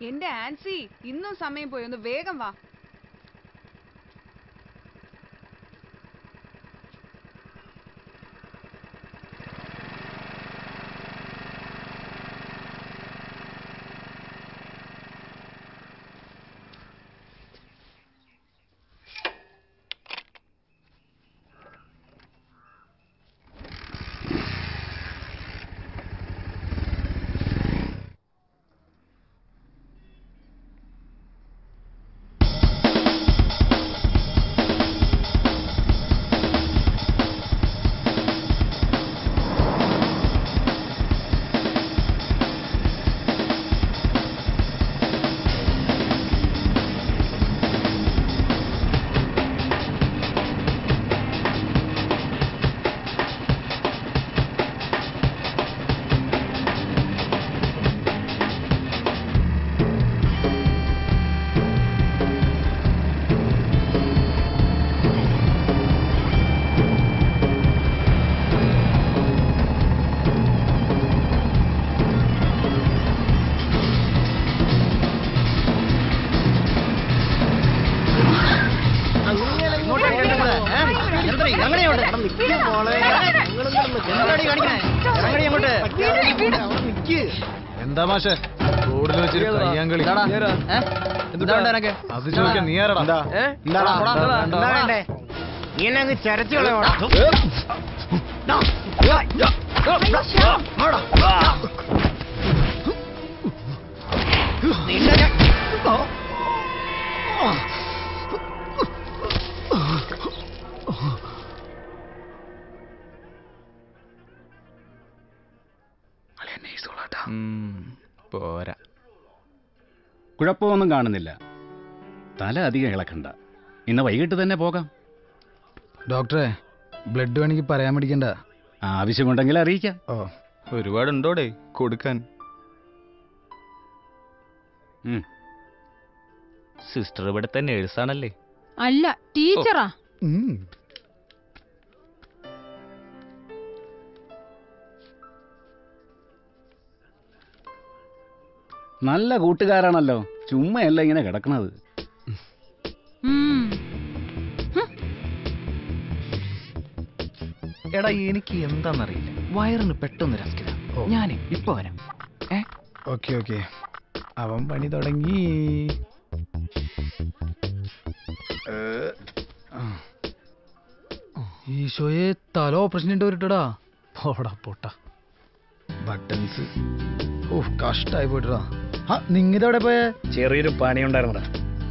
എന്റെ ആൻസി ഇന്നും സമയം പോയി ഒന്ന് വേഗം വാ എന്താ മാഷെ റോഡിൽ വെച്ചിട്ട് കയ്യാങ്കളി അത് ചോദിക്കാൻ നീ ആരടാ നീ എന്നെ ചരച്ചു കളയോടാ പോരാ കുഴപ്പമൊന്നും കാണുന്നില്ല തല അധികം ഇളക്കണ്ട ഇന്ന് വൈകിട്ട് തന്നെ പോകാം ഡോക്ടറെ ബ്ലഡ് വേണമെങ്കിൽ പറയാൻ മേടിക്കണ്ട ആവശ്യമുണ്ടെങ്കിൽ അറിയിക്കാം ഓ ഒരുപാടുണ്ടോടെ കൊടുക്കാൻ ഉം. സിസ്റ്റർ ഇവിടുത്തെ നേഴ്സാണല്ലേ അല്ല ടീച്ചറാ ഉം. നല്ല കൂട്ടുകാരാണല്ലോ ചുമ്മയല്ല ഇങ്ങനെ കിടക്കണത് ഉം. എടാ എനിക്ക് എന്താന്നറിയില്ല വയറിന് പെട്ടെന്ന് രസ്കിത ഞാനേ ഇപ്പൊ വരാം ഏ ഓക്കെ ഓക്കെ അവൻ പണി തുടങ്ങി ഏ, ആ. ഈശോയെ തല ഓപ്പറേഷൻ ഉണ്ട് വരട്ടടാ പോടാ പോട്ട ബട്ടൺസ് ഓ കഷ്ടായി പോയിട്ടാ ആ നിങ്ങിതെവിടെ പോയേ ചെറിയൊരു പണി ഉണ്ടായിരുന്നടാ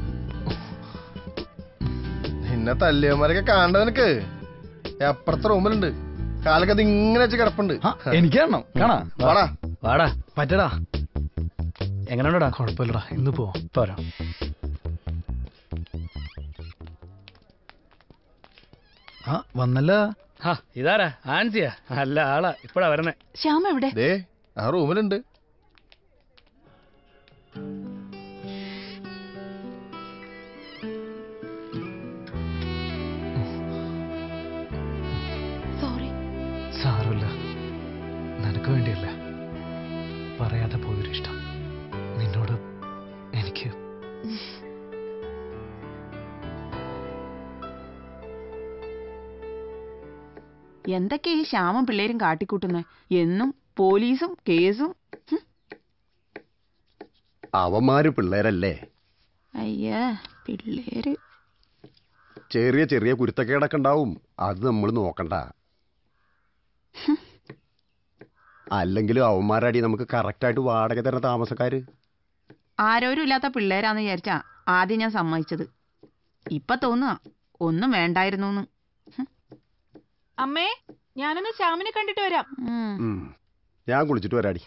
നിന്നെ തല്ലിയന്മാരൊക്കെ കാണണ്ട നിനക്ക് അപ്പുറത്തെ റൂമിലുണ്ട് കാലൊക്കെ അത് ഇങ്ങനെ വെച്ച് കിടപ്പുണ്ട് ആ, എനിക്ക് കാണണം കാണാ വാടാ വാടാ പറ്റടാ എങ്ങനെയുണ്ടടാ കുഴപ്പമില്ലടാ ഇന്ന് പോ പോരാ ആ വന്നല്ല ഇതാരാ ആൻസിയാ നല്ല ആളാ ഇപ്പഴാ വരണേ ശ്യാം എവിടെ ദേ ആ റൂമിലുണ്ട് സോറി സാരമില്ല നിനക്ക് വേണ്ടിയല്ല പറയാതെ പോയൊരു ഇഷ്ടം നിന്നോട് എനിക്ക് എന്തൊക്കെ ഈ ശ്യാമം പിള്ളേരും കാട്ടിക്കൂട്ടുന്നത് എന്നും പോലീസും കേസും അവന്മാര് പിള്ളേരല്ലേ അയ്യേ പിള്ളേര് ചെറിയ ചെറിയ കുരുത്തക്കേടൊക്കെ ഉണ്ടാവും അത് നമ്മൾ നോക്കണ്ട അല്ലെങ്കിലും അവന്മാരടി നമുക്ക് കറക്റ്റായിട്ട് വാടക തരുന്ന താമസക്കാര് ആരോരും ഇല്ലാത്ത പിള്ളേരാന്ന് വിചാരിച്ചാ ആദ്യം ഞാൻ സമ്മതിച്ചത് ഇപ്പൊ തോന്നുക ഒന്നും വേണ്ടായിരുന്നു അമ്മേ ഞാനൊന്ന് ശ്യാമിനെ കണ്ടിട്ട് വരാം ഉം. ഞാൻ കുളിച്ചിട്ട് വരാടി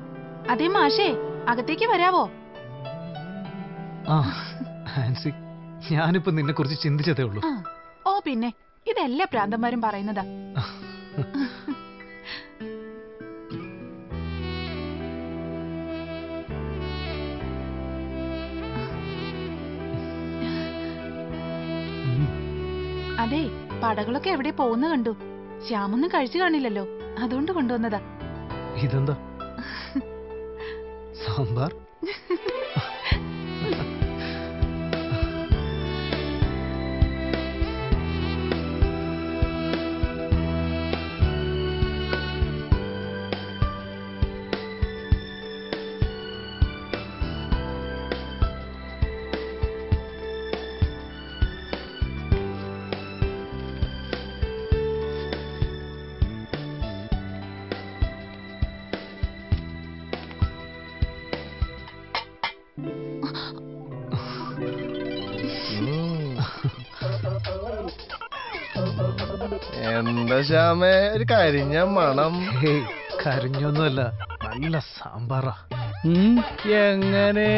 അതെ മാഷേ അകത്തേക്ക് വരാവോ ആ ആൻസി ഞാനിപ്പോ നിന്നെ കുറിച്ച് ചിന്തിച്ചതേ ഉള്ളൂ ആ. ഓ പിന്നെ ഇതെല്ലാ പ്രാന്തന്മാരും പറയുന്നതാ ഉം. അതെ പടകളൊക്കെ എവിടെ പോകുന്ന കണ്ടു ശ്യാമൊന്നും കഴിച്ചു കാണില്ലല്ലോ അതുകൊണ്ട് കൊണ്ടുവന്നതാ ഇതെന്താ സാമ്പാർ എന്താ ശ്യാമേ ഒരു കരിഞ്ഞ മണം ഹേയ് കരഞ്ഞൊന്നുമല്ല നല്ല സാമ്പാറാ എങ്ങനെ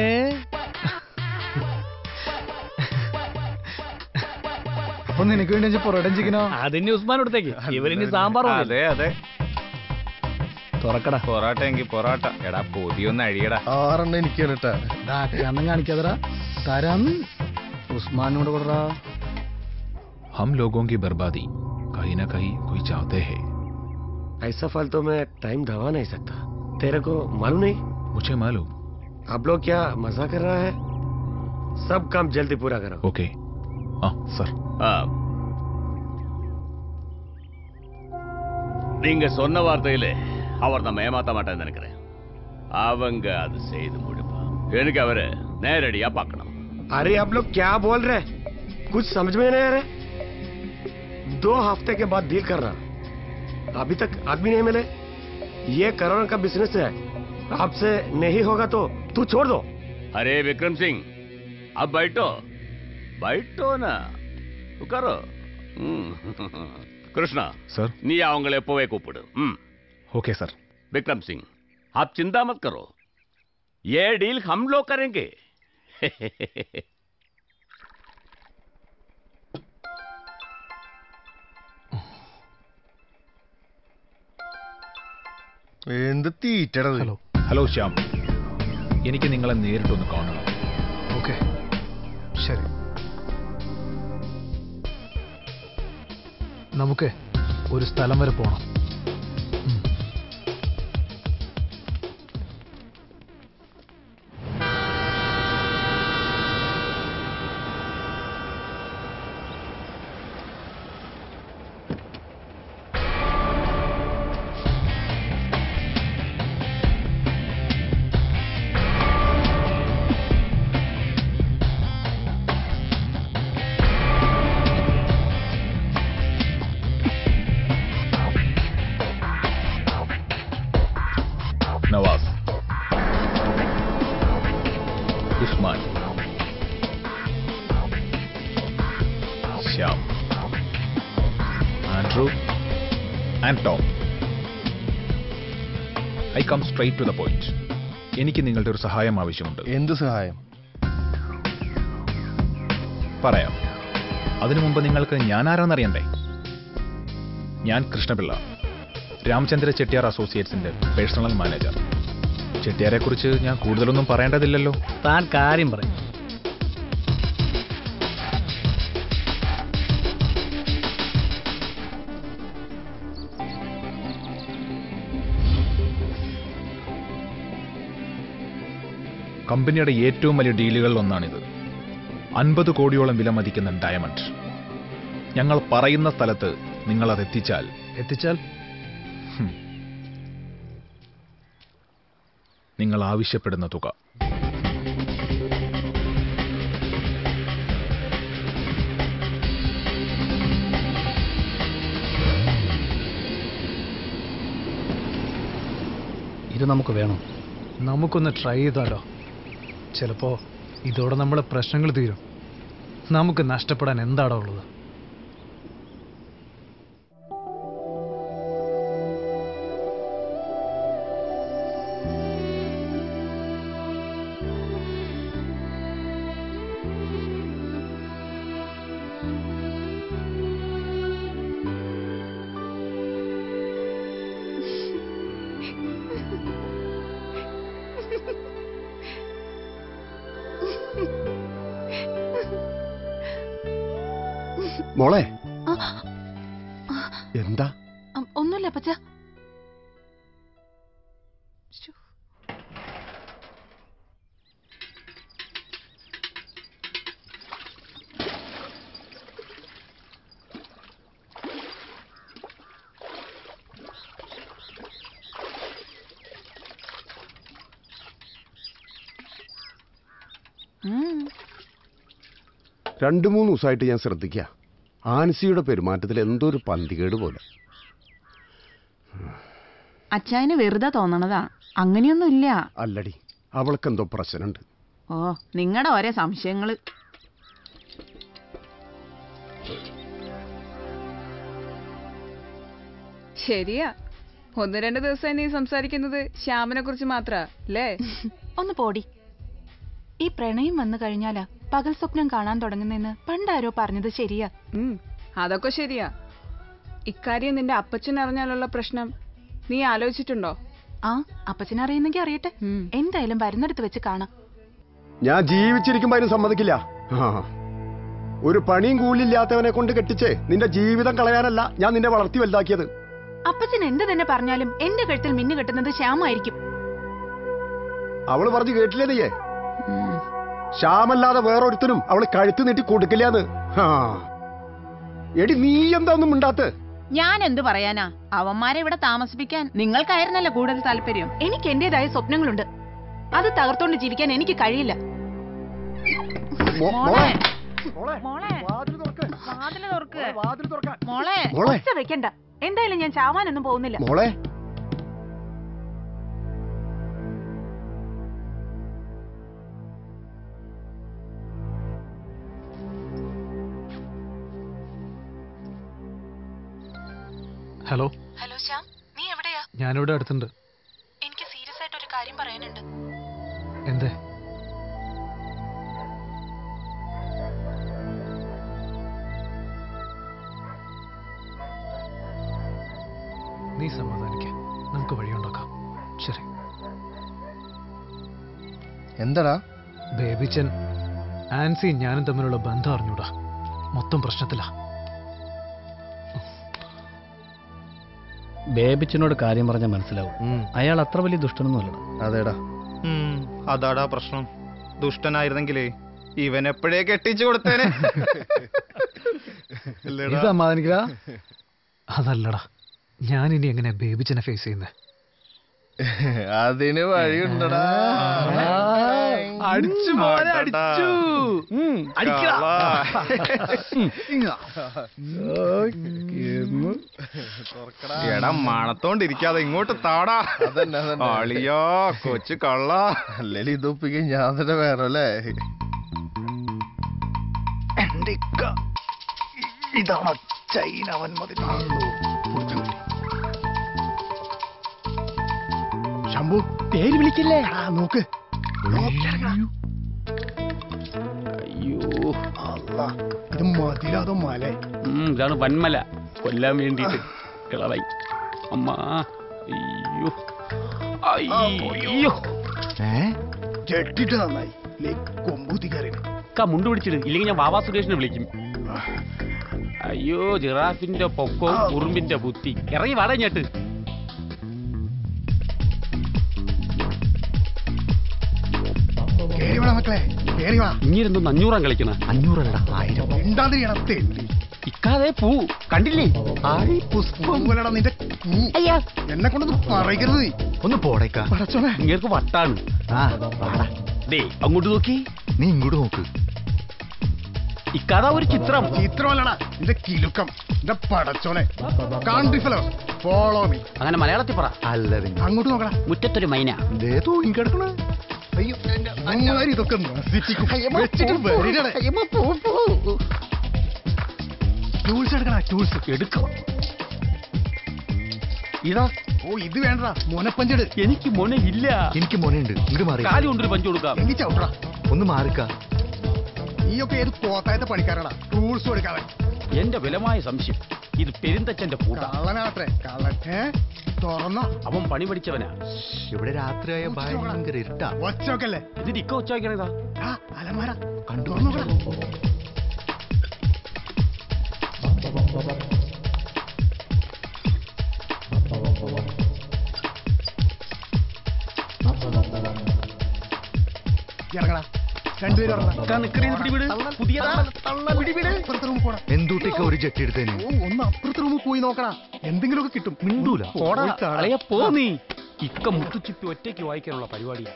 അപ്പൊ നിനക്ക് വേണ്ടി ഞാൻ പൊറോട്ടൻ ചിക്കനോ അതിന് ഉസ്മാൻ എടുത്തേക്ക് ഇവരിനി സാമ്പാർ അതെ അതെ തുറക്കടാ പൊറാട്ട എങ്കിൽ പൊറാട്ട എടാ പൊതിയൊന്ന് അഴിയടാ ആറെണ്ണം എനിക്ക് കേട്ടാ അന്നും കാണിക്കാതടാ തരാം ഉസ്മാനോട് കൊടുറാ हम लोगों की बर्बादी कहीं ना कहीं कोई चाहते हैं ऐसा फल तो मैं टाइम दबा नहीं सकता तेरे को मालूम नहीं मुझे मालूम आप लोग क्या मजा कर रहा है सब काम जल्दी पूरा करो ओके हाँ सर நீங்க சொன்ன வார்த்தையில அவர் நம்ம ஏமாத்த மாட்டேன்னு நினைக்கிறேன் அவங்க அது செய்து முடிப்பா எனக்கு அவரை நேரடியா பார்க்கணும் अरे आप लोग क्या बोल रहे हैं? कुछ समझ में नहीं आ रहा दो हफ्ते के बाद डील करना अभी तक आदमी नहीं मिले ये कोरोना का बिजनेस है आपसे नहीं होगा तो तू छोड़ दो अरे विक्रम सिंह अब बैठो बैठो ना உட்காரோ ம். கிருஷ்ணா सर நீ அவங்களை எப்பவே கூப்பிடு ம் ओके सर विक्रम सिंह आप चिंता मत करो ये डील हम लोग करेंगे എന്ത് തീറ്റടത് ഹലോ ഹലോ ശ്യാം എനിക്ക് നിങ്ങളെ നേരിട്ടൊന്ന് കാണണം ഓക്കെ ശരി നമുക്ക് ഒരു സ്ഥലം വരെ പോണം ഉം. Nawaz Usman Shyam Andrew and Tom I come straight to the point എനിക്ക് നിങ്ങളുടെ ഒരു സഹായം ആവശ്യമുണ്ട് എന്ത് സഹായം പറയാം അതിനു മുമ്പ് നിങ്ങൾക്ക് ഞാൻ ആരാന്നറിയണ്ടേ ഞാൻ കൃഷ്ണപിള്ള രാമചന്ദ്ര ചെട്ടിയാർ അസോസിയേറ്റ്സിന്റെ പേഴ്സണൽ മാനേജർ ചെട്ടിയാരെ കുറിച്ച് ഞാൻ കൂടുതലൊന്നും പറയേണ്ടതില്ലല്ലോ താൻ കാര്യം പറയും കമ്പനിയുടെ ഏറ്റവും വലിയ ഡീലുകളിൽ ഒന്നാണിത് അൻപത് കോടിയോളം വില മതിക്കുന്ന ഡയമണ്ട് ഞങ്ങൾ പറയുന്ന സ്ഥലത്ത് നിങ്ങൾ അത് എത്തിച്ചാൽ എത്തിച്ചാൽ ഹും, നിങ്ങൾ ആവശ്യപ്പെടുന്ന തുക ഇത് നമുക്ക് വേണം നമുക്കൊന്ന് ട്രൈ ചെയ്താലോ ചിലപ്പോ ഇതോടെ നമ്മളെ പ്രശ്നങ്ങൾ തീരും നമുക്ക് നഷ്ടപ്പെടാൻ എന്താടാ ഉള്ളത് മോളെ ആ, എന്താ അം, ഒന്നുമില്ല അപ്പച്ച ശ്ശോ. ഉം. രണ്ടു മൂന്ന് ദിവസമായിട്ട് ഞാൻ ശ്രദ്ധിക്കുക ആൻസിയുടെ പെരുമാറ്റത്തിൽ എന്തോ ഒരു പന്തികേട് പോലെ അച്ചായന് വെറുതെ തോന്നണതാ അങ്ങനെയൊന്നുമില്ല അല്ലടി അവൾക്കെന്തോ പ്രശ്നമുണ്ട് ഓ നിങ്ങളുടെ ഓരോ സംശയങ്ങള് ശരിയാ ഒന്ന് രണ്ട് ദിവസം നീ സംസാരിക്കുന്നത് ശ്യാമിനെ കുറിച്ച് മാത്രാ അല്ലേ ഒന്ന് പോടി ഈ പ്രണയം വന്നു കഴിഞ്ഞാലാ പകൽ സ്വപ്നം കാണാൻ തുടങ്ങുന്നെന്ന് പണ്ടാരോ പറഞ്ഞത് ശരിയാ ഉം, അതൊക്കെ ശരിയാ ഇക്കാര്യം നിന്റെ അപ്പച്ചൻ അറിഞ്ഞാലുള്ള പ്രശ്നം നീ ആലോചിച്ചിട്ടുണ്ടോ ആ അപ്പച്ചനറിയുന്നെങ്കിൽ അറിയട്ടെ ഉം. എന്തായാലും വരുന്നിടത്ത് വെച്ച് കാണാം ഞാൻ ജീവിച്ചിരിക്കുമ്പോ അതിന് സമ്മതിക്കില്ല ആ. ഒരു പണിയും കൂലില്ലാത്തവനെ കൊണ്ട് കെട്ടിച്ച് നിന്റെ ജീവിതം കളയാനല്ല ഞാൻ നിന്നെ വളർത്തി വലുതാക്കിയത് അപ്പച്ചൻ എന്ത് തന്നെ പറഞ്ഞാലും എന്റെ കഴുത്തിൽ മിന്നു കെട്ടുന്നത് ശ്യാമായിരിക്കും അവള് പറഞ്ഞു കേട്ടില്ലേ നീയേ ഉം. ശ്യാമല്ലാതെ വേറൊരുത്തനും അവള് കഴുത്ത് നീട്ടി കൊടുക്കില്ലാന്ന് ആ. എടി നീ എന്താ ഒന്നും മിണ്ടാത്ത് ഞാൻ എന്ത് പറയാനാ അവന്മാരെ ഇവിടെ താമസിപ്പിക്കാൻ നിങ്ങൾക്കായിരുന്നല്ലോ കൂടുതൽ താല്പര്യം എനിക്ക് എന്റേതായ സ്വപ്നങ്ങളുണ്ട് അത് തകർത്തോണ്ട് ജീവിക്കാൻ എനിക്ക് കഴിയില്ല മോ- മോളെ മോളെ മോളെ വാതില് തുറക്ക്. വാതില് തുറക്ക് വാതില് തുറക്കാൻ. മോളെ മോളെ ഒച്ച വെക്കണ്ട എന്തായാലും ഞാൻ ചാവാനൊന്നും പോകുന്നില്ല മോളെ ഹലോ ഹലോ ശ്യാം നീ എവിടെയാ ഞാനിവിടെ അടുത്തുണ്ട് എനിക്ക് സീരിയസ് ആയിട്ട് ഒരു കാര്യം പറയാനുണ്ട് എന്തേ നീ സമാധാനിക്ക നമുക്ക് വഴിയുണ്ടാക്കാം ശരി എന്താടാ ബേബിച്ചൻ ആൻസിയും ഞാനും തമ്മിലുള്ള ബന്ധം അറിഞ്ഞൂടാ മൊത്തം പ്രശ്നത്തിലാ ബേബിച്ചനോട് കാര്യം പറഞ്ഞാൽ മനസ്സിലാവും അയാൾ അത്ര വലിയ ദുഷ്ടനൊന്നുമല്ലടാ അതേടാ ഉം, അതാടാ പ്രശ്നം ദുഷ്ടനായിരുന്നെങ്കിലേ ഇവൻ എപ്പോഴേ കെട്ടിച്ചു കൊടുത്തേനെ നീ സമാധാനിക്കുക അതല്ലടാ ഞാൻ ഇനി എങ്ങനെ ബേബിച്ചനെ ഫേസ് ചെയ്യുന്നത് അതിന് വഴിയുണ്ടടാ അടിച്ചു മോനെ അടിച്ചു ഉം, അടിക്കടാ. എടാ മണത്തോണ്ടിരിക്കാതെ ഇങ്ങോട്ട് താടാ അതന്നെ അതന്നെ അളിയോ കൊച്ചു കള്ള അല്ലേലും ഇതൊപ്പിക്കാൻ ഞാൻ തന്നെ വേറെ അല്ലേ ഇതാണ് ചൈന വന്മതി ശംഭു പേര് വിളിക്കില്ലേ നോക്ക് അയ്യോ ഇത് മതിലോ മല ഉം, ഇതാണ് വന്മല കൊല്ലാൻ വേണ്ടിയിട്ട് കിളവായി അമ്മ അയ്യോ അയ്യോ ചെട്ടിട്ട് നന്നായി കൊമ്പൂത്തി കയറി അക്ക മുണ്ട് പിടിച്ചിട് ഇല്ലെങ്കിൽ ഞാൻ വാവാ സുരേഷിനെ വിളിക്കും അയ്യോ ജിറാഫിന്റെ പൊക്കോ ഉറുമ്പിന്റെ ബുദ്ധി ഇറങ്ങി വാടാ ഞെട്ട് കേറി വേണം മക്കളെ കേറി വാ ഇങ്ങിരുന്ന് അഞ്ഞൂറാം കളിക്കണ അഞ്ഞൂറല്ലടാ ആയിരം മിണ്ടാതിരിക്കണം തെണ്ടി ഇക്കാതെ പൂ കണ്ടില്ലേ ആയി പുഷ്പം പോലെടാ നിന്റെ നീ എന്നെ കൊണ്ടൊന്നും പറയരുത് നീ ഒന്ന് പോടേക്കാ പടച്ചോനെ ഇങ്ങേർക്ക് വട്ടാണ് ആ വാടാ ദേ അങ്ങോട്ട് നോക്കി നീ ഇങ്ങോട്ട് നോക്ക് ഇക്കാതാ ഒരു ചിത്രം ചിത്രമല്ലടാ നിന്റെ കിലുക്കം നിന്റെ പടച്ചോനെ കാൺട്രി ഫെലോ ഫോളോ മീ അങ്ങനെ മലയാളത്തിൽ പറ അല്ല അങ്ങോട്ട് നോക്കടാ മുറ്റത്തൊരു മൈന ദേ തൂങ്ങി കിടക്കണ അയ്യോ അങ്ങാരി ഇതൊക്കെ നശിപ്പിക്കും വെച്ചിട്ട് വരികടെ ടൂൾസ് എടുക്കണ ടൂൾസ് എടുക്കാം ഇതാ ഓ ഇത് വേണ്ടടാ മോനപ്പഞ്ചെട് എനിക്ക് മൊന ഇല്ല എനിക്ക് മോനുണ്ട് ഇങ്ങോട്ട് മാറി കാലി കൊണ്ടൊരു പഞ്ച് കൊടുക്കാം എങ്കിൽ ചവിട്ടടാ ഒന്ന് മാറിക്ക നീയൊക്കെ ഏത് കോത്തായത്തെ പണിക്കാരടാ ടൂൾസ് എടുക്കാതെ എന്റെ ബലമായ സംശയം ഇത് പെരുന്തച്ഛന്റെ കൂട്ട കള്ളനാട്ടെ കള്ളൻ ഏ തുറന്നോ അവൻ പണി പഠിച്ചവനാ ഇവിടെ രാത്രിയായ ഭയങ്കര ഇരുട്ടാ ഒച്ചോക്കല്ലേ എന്നിട്ട് ഇക്ക ഉച്ചാക്കണതാ ആ അലമാര കണ്ടു തുറന്നോക്കടാ എന്തുട്ടിക്ക ഒരു ജെട്ടി എടുത്തേന് ഒന്ന് അപ്പുറത്തെ റൂമിൽ പോയി നോക്കടാ എന്തെങ്കിലുമൊക്കെ കിട്ടും മിണ്ടൂല പോടാ പോയി കാണാം. അളയ പോ നീ ഇക്ക മുത്തുച്ചിപ്പി ഒറ്റയ്ക്ക് വായിക്കാനുള്ള പരിപാടിയാ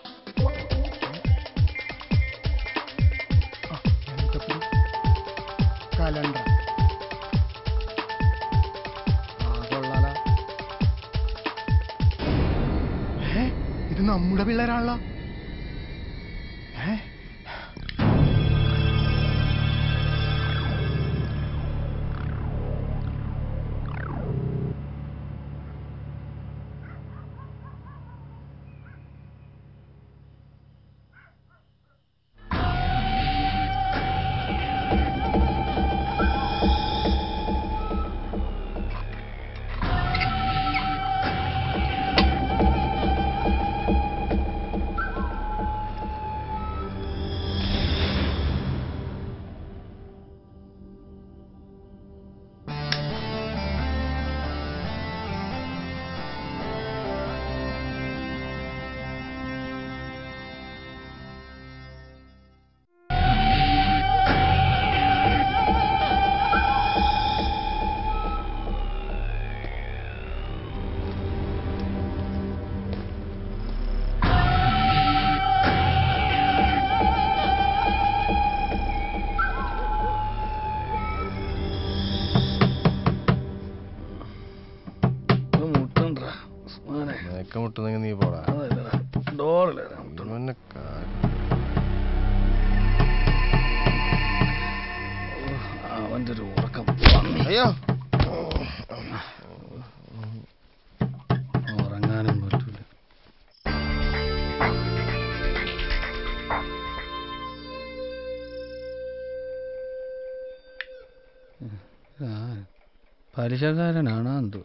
കലണ്ടർ ആ കൊള്ളാല ഏ ഇത് നമ്മുടെ പിള്ളേരാണല്ലോ ഏ നിനക്ക് മുട്ടുന്നെങ്കിൽ നീ പോടാ ഇവനെ കാ- അവന്റെ ഒരു ഉറക്കം അയ്യോ ഉറങ്ങാനും പറ്റൂല ആ, പലിശക്കാരനാണോ എന്തോ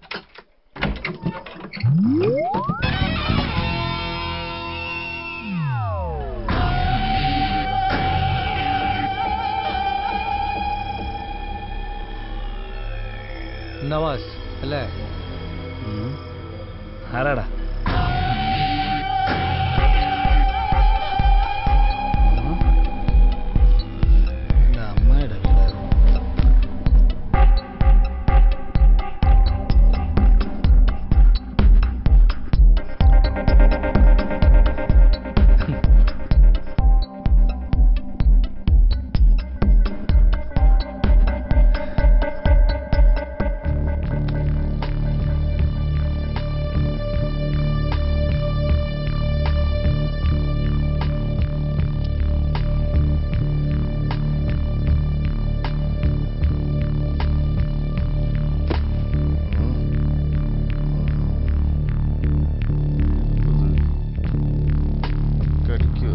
നവാസ് അല്ലേ ആരാടാ എൻ്റെ അമ്മയുടെ വീടായിരുന്നു കടിക്കോ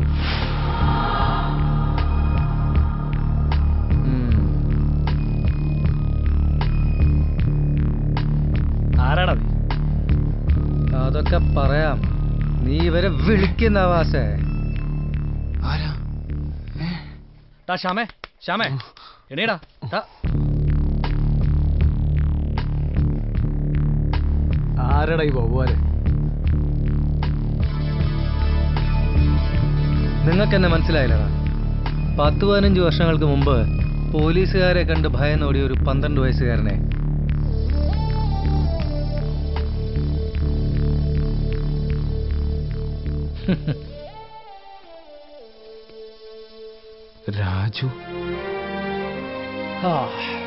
ആരാടാ നീ അതൊക്കെ പറയാം നീ ഇവരെ വിളിക്കുന്ന വാസേ ആരാ ടാ ശ്യാമേ ശ്യാമേ എണീടാ ടാ. ആരടാ ഈ ബഹുവാല് നിങ്ങൾക്ക് എന്നെ മനസ്സിലായില്ലടാ പത്ത് പതിനഞ്ച് വർഷങ്ങൾക്ക് മുമ്പ് പോലീസുകാരെ കണ്ട് ഭയന്നോടിയ ഒരു പന്ത്രണ്ട് വയസ്സുകാരനെ രാജു ആ